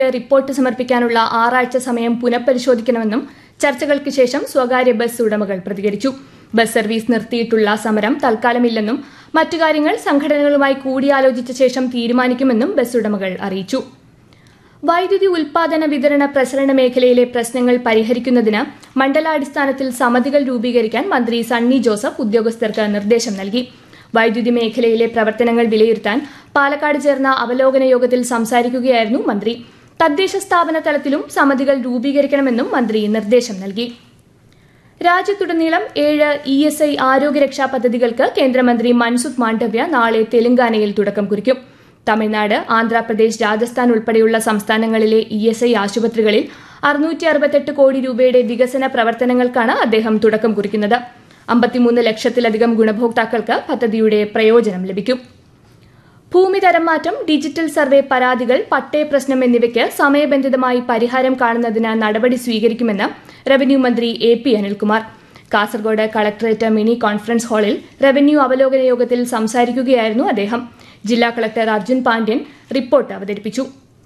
report സമർപ്പിക്കാനുള്ള ആറാഴ്ച സമയം പുനഃപരിശോധിക്കണമെന്നും ചർച്ചകൾക്ക് ശേഷം സ്വകാര്യ ബസ് ഉടമകൾ പ്രതികരിച്ചു ബസ് സർവീസ് നിർത്തിയിട്ടുള്ള സമരം തൽക്കാലമില്ലെന്നും മറ്റു കാര്യങ്ങൾ സംഘടനകളുമായി കൂടിയാലോചിച്ച ശേഷം തീരുമാനിക്കുമെന്നും ബസ് ഉടമകൾ അറിയിച്ചു വൈദ്യുതി ഉൽപാദന വിതരണ പ്രസരണ മേഖലയിലെ പ്രശ്നങ്ങൾ പരിഹരിക്കുന്നതിന് മണ്ഡലാടിസ്ഥാനത്തിൽ സമിതികൾ രൂപീകരിക്കാൻ മന്ത്രി സണ്ണി ജോസഫ് ഉദ്യോഗസ്ഥർക്ക് നിർദ്ദേശം നൽകി വൈദ്യുതി മേഖലയിലെ പ്രവർത്തനങ്ങൾ വിലയിരുത്താൻ പാലക്കാട് ചേർന്ന അവലോകന യോഗത്തിൽ സംസാരിക്കുകയായിരുന്നു മന്ത്രി തദ്ദേശ സ്ഥാപന തലത്തിലും സമിതികൾ രൂപീകരിക്കണമെന്നും മന്ത്രി നിർദ്ദേശം നൽകി രാജ്യത്തുടനീളം ഏഴ് ഇ എസ് ഐ ആരോഗ്യരക്ഷാ പദ്ധതികൾക്ക് കേന്ദ്രമന്ത്രി മൻസുഖ് മാണ്ഡവ്യ നാളെ തെലങ്കാനയിൽ തുടക്കം കുറിക്കും തമിഴ്നാട് ആന്ധ്രാപ്രദേശ് രാജസ്ഥാൻ ഉൾപ്പെടെയുള്ള സംസ്ഥാനങ്ങളിലെ ഇ എസ് ഐ ആശുപത്രികളിൽ അറുന്നൂറ്റി അറുപത്തെട്ട് കോടി രൂപയുടെ വികസന പ്രവർത്തനങ്ങൾക്കാണ് അദ്ദേഹം തുടക്കം കുറിക്കുന്നത് അമ്പത്തിമൂന്ന് ലക്ഷത്തിലധികം ഗുണഭോക്താക്കൾക്ക് പദ്ധതിയുടെ പ്രയോജനം ലഭിക്കും ഭൂമി തരംമാറ്റം ഡിജിറ്റൽ സർവേ പരാതികൾ പട്ടയ പ്രശ്നം എന്നിവയ്ക്ക് സമയബന്ധിതമായി പരിഹാരം കാണുന്നതിന് നടപടി സ്വീകരിക്കുമെന്ന് റവന്യൂ മന്ത്രി A P Anilkumar Kasaragod collectorate mini conference ഹാളിൽ റവന്യൂ അവലോകന യോഗത്തിൽ സംസാരിക്കുകയായിരുന്നു അദ്ദേഹം ജില്ലാ കളക്ടർ അർജുൻ പാണ്ഡ്യൻ റിപ്പോർട്ട് അവതരിപ്പിച്ചു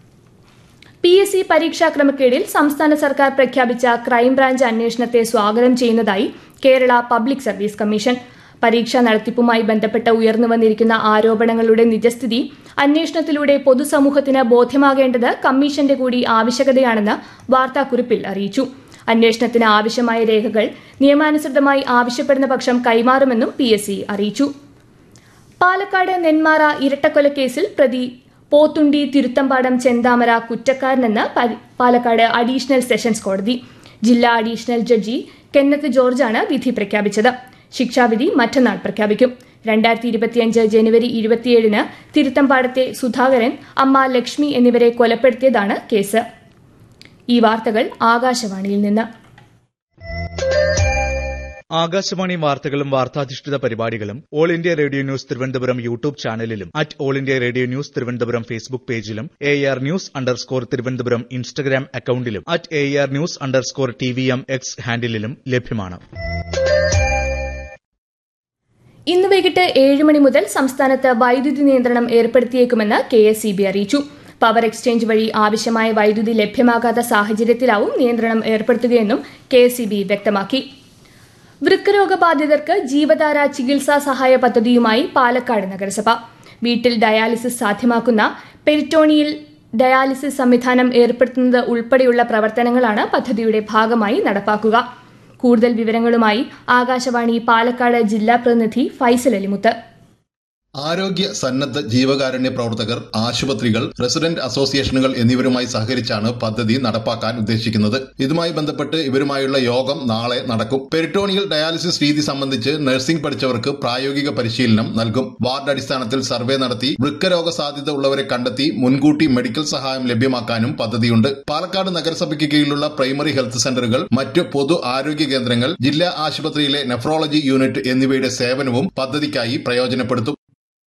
പി എസ് സി പരീക്ഷാ ക്രമക്കേടിൽ സംസ്ഥാന സർക്കാർ പ്രഖ്യാപിച്ച ക്രൈംബ്രാഞ്ച് അന്വേഷണത്തെ സ്വാഗതം ചെയ്യുന്നതായി കേരള പബ്ലിക് സർവീസ് കമ്മീഷൻ പരീക്ഷാ നടത്തിപ്പുമായി ബന്ധപ്പെട്ട് ഉയർന്നു വന്നിരിക്കുന്ന ആരോപണങ്ങളുടെ നിജസ്ഥിതി അന്വേഷണത്തിലൂടെ പൊതുസമൂഹത്തിന് ബോധ്യമാകേണ്ടത് കമ്മീഷന്റെ കൂടി ആവശ്യകതയാണെന്ന് വാർത്താക്കുറിപ്പിൽ അറിയിച്ചു അന്വേഷണത്തിന് ആവശ്യമായ രേഖകൾ നിയമാനുസൃതമായി ആവശ്യപ്പെടുന്ന പക്ഷം കൈമാറുമെന്നും പി അറിയിച്ചു പാലക്കാട് നെന്മാറ ഇരട്ടക്കൊലക്കേസിൽ പ്രതി പോത്തുണ്ടി തിരുത്തമ്പാടം ചെന്താമര കുറ്റക്കാരനെന്ന് പരി- പാലക്കാട് അഡീഷണൽ സെഷൻസ് കോടതി ജില്ലാ അഡീഷണൽ ജഡ്ജി കെന്നത്ത് ജോർജാണ് വിധി പ്രഖ്യാപിച്ചത് ശിക്ഷാവിധി മറ്റന്നാൾ പ്രഖ്യാപിക്കും രണ്ടായിരത്തി ഇരുപത്തിയഞ്ച് ജനുവരി ഇരുപത്തിയേഴിന് തിരുത്തമ്പാടത്തെ സുധാകരൻ അമ്മ ലക്ഷ്മി എന്നിവരെ കൊലപ്പെടുത്തിയതാണ് കേസ് ഈ വാർത്തകൾ ആകാശവാണിയിൽ നിന്ന് ആകാശവാണി വാർത്തകളും വാർത്താധിഷ്ഠിത പരിപാടികളും All India Radio news Thiruvananthapuram YouTube ചാനലിലും at All India Radio news Thiruvananthapuram Facebook പേജിലും A R news underscore Thiruvananthapuram Instagram അക്കൌണ്ടിലും at A R news underscore T V M X ഹാൻഡിലും ലഭ്യമാണ് ഇന്ന് വൈകിട്ട് ഏഴ് മണി മുതൽ സംസ്ഥാനത്ത് വൈദ്യുതി നിയന്ത്രണം ഏർപ്പെടുത്തിയേക്കുമെന്ന് കെ എസ് ഇ ബി അറിയിച്ചു പവർ എക്സ്ചേഞ്ച് വഴി ആവശ്യമായ വൈദ്യുതി ലഭ്യമാകാത്ത സാഹചര്യത്തിലാവും നിയന്ത്രണം ഏർപ്പെടുത്തുകയെന്നും കെ എസ് ഇ ബി വ്യക്തമാക്കി വൃക്കരോഗബാധിതർക്ക് ജീവധാര ചികിത്സാ സഹായ പദ്ധതിയുമായി പാലക്കാട് നഗരസഭ വീട്ടിൽ ഡയാലിസിസ് സാധ്യമാക്കുന്ന പെരിറ്റോണിയിൽ ഡയാലിസിസ് സംവിധാനം ഏർപ്പെടുത്തുന്നത് ഉൾപ്പെടെയുള്ള പ്രവർത്തനങ്ങളാണ് പദ്ധതിയുടെ ഭാഗമായി നടപ്പാക്കുക കൂടുതൽ വിവരങ്ങളുമായി ആകാശവാണി പാലക്കാട് ജില്ലാ പ്രതിനിധി ഫൈസൽ അലിമുത്ത് ആരോഗ്യ സന്നദ്ധ ജീവകാരുണ്യ പ്രവർത്തകർ ആശുപത്രികൾ റെസിഡന്റ് അസോസിയേഷനുകൾ എന്നിവരുമായി സഹകരിച്ചാണ് പദ്ധതി നടപ്പാക്കാൻ ഉദ്ദേശിക്കുന്നത് ഇതുമായി ബന്ധപ്പെട്ട് ഇവരുമായുള്ള യോഗം നാളെ നടക്കും പെരിട്ടോണിയൽ ഡയാലിസിസ് രീതി സംബന്ധിച്ച് നഴ്സിംഗ് പഠിച്ചവർക്ക് പ്രായോഗിക പരിശീലനം നൽകും വാർഡ് അടിസ്ഥാനത്തിൽ സർവേ നടത്തി വൃക്കരോഗ സാധ്യത ഉള്ളവരെ കണ്ടെത്തി മുൻകൂട്ടി മെഡിക്കൽ സഹായം ലഭ്യമാക്കാനും പദ്ധതിയുണ്ട് പാലക്കാട് നഗരസഭയ്ക്ക് കീഴിലുള്ള പ്രൈമറി ഹെൽത്ത് സെന്ററുകൾ മറ്റ് പൊതു ആരോഗ്യ കേന്ദ്രങ്ങൾ ജില്ലാ ആശുപത്രിയിലെ നെഫ്രോളജി യൂണിറ്റ് എന്നിവയുടെ സേവനവും പദ്ധതിക്കായി പ്രയോജനപ്പെടുത്തും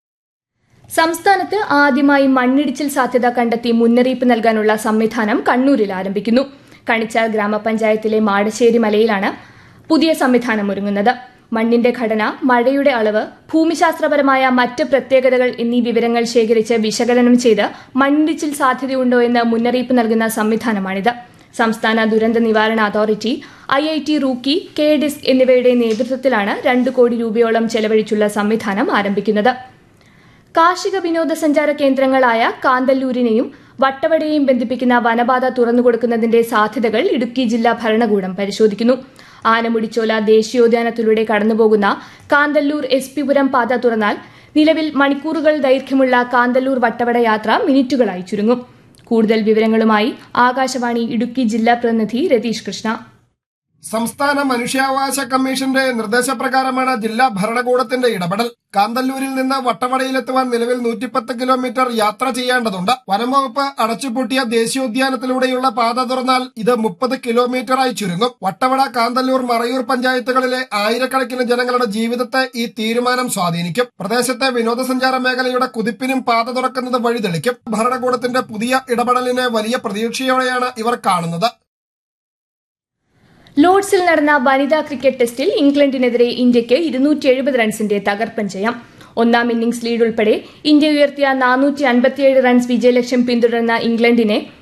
സംസ്ഥാനത്ത് ആദ്യമായി മണ്ണിടിച്ചിൽ സാധ്യത കണ്ടെത്തി മുന്നറിയിപ്പ് നൽകാനുള്ള സംവിധാനം കണ്ണൂരിൽ ആരംഭിക്കുന്നു കണിച്ചാൽ ഗ്രാമപഞ്ചായത്തിലെ മാടശ്ശേരി മലയിലാണ് പുതിയ സംവിധാനം ഒരുങ്ങുന്നത് മണ്ണിന്റെ ഘടന മഴയുടെ അളവ് ഭൂമിശാസ്ത്രപരമായ മറ്റ് പ്രത്യേകതകൾ എന്നീ വിവരങ്ങൾ ശേഖരിച്ച് വിശകലനം ചെയ്ത് മണ്ണിടിച്ചിൽ സാധ്യതയുണ്ടോ എന്ന് മുന്നറിയിപ്പ് നൽകുന്ന സംവിധാനമാണിത് സംസ്ഥാന ദുരന്ത നിവാരണ authority I I T Roorkee K DISC എന്നിവയുടെ നേതൃത്വത്തിലാണ് രണ്ട് കോടി രൂപയോളം ചെലവഴിച്ചുള്ള സംവിധാനം ആരംഭിക്കുന്നത് കാർഷിക വിനോദസഞ്ചാര കേന്ദ്രങ്ങളായ കാന്തല്ലൂരിനെയും വട്ടവടയെയും ബന്ധിപ്പിക്കുന്ന വനപാത തുറന്നുകൊടുക്കുന്നതിന്റെ സാധ്യതകൾ ഇടുക്കി ജില്ലാ ഭരണകൂടം പരിശോധിക്കുന്നു ആനമുടിച്ചോല ദേശീയോദ്യാനത്തിലൂടെ കടന്നുപോകുന്ന കാന്തല്ലൂർ എസ് പിപുരം പാത തുറന്നാൽ നിലവിൽ മണിക്കൂറുകൾ ദൈർഘ്യമുള്ള കാന്തല്ലൂർ വട്ടവട യാത്ര മിനിറ്റുകളായി ചുരുങ്ങും കൂടുതൽ വിവരങ്ങളുമായി ആകാശവാണി ഇടുക്കി ജില്ലാ പ്രതിനിധി രതീഷ് കൃഷ്ണ സംസ്ഥാന മനുഷ്യാവകാശ കമ്മീഷന്റെ നിർദ്ദേശപ്രകാരമാണ് ജില്ലാ ഭരണകൂടത്തിന്റെ ഇടപെടൽ കാന്തല്ലൂരിൽ നിന്ന് വട്ടവടയിലെത്തുവാൻ നിലവിൽ നൂറ്റിപ്പത്ത് കിലോമീറ്റർ യാത്ര ചെയ്യേണ്ടതുണ്ട് വനംവകുപ്പ് അടച്ചുപൂട്ടിയ ദേശീയോദ്യാനത്തിലൂടെയുള്ള പാത തുറന്നാൽ ഇത് മുപ്പത് കിലോമീറ്ററായി ചുരുങ്ങും വട്ടവട കാന്തല്ലൂർ മറയൂർ പഞ്ചായത്തുകളിലെ ആയിരക്കണക്കിന് ജനങ്ങളുടെ ജീവിതത്തെ ഈ തീരുമാനം സ്വാധീനിക്കും പ്രദേശത്തെ വിനോദസഞ്ചാര മേഖലയുടെ കുതിപ്പിനും പാത തുറക്കുന്നത് വഴിതെളിക്കും ഭരണകൂടത്തിന്റെ പുതിയ ഇടപെടലിനെ വലിയ പ്രതീക്ഷയോടെയാണ് ഇവർ കാണുന്നത് ലോർഡ്സിൽ നടന്ന വനിതാ ക്രിക്കറ്റ് ടെസ്റ്റിൽ ഇംഗ്ലണ്ടിനെതിരെ ഇന്ത്യയ്ക്ക് ഇരുന്നൂറ്റി എഴുപത് റൺസിന്റെ തകർപ്പൻ ജയം ഒന്നാം ഇന്നിംഗ്സ് ലീഡ് ഉൾപ്പെടെ ഇന്ത്യ ഉയർത്തിയ നാനൂറ്റി അൻപത്തിയേഴ് റൺസ് വിജയലക്ഷ്യം പിന്തുടർന്ന ഇംഗ്ലണ്ടിനെ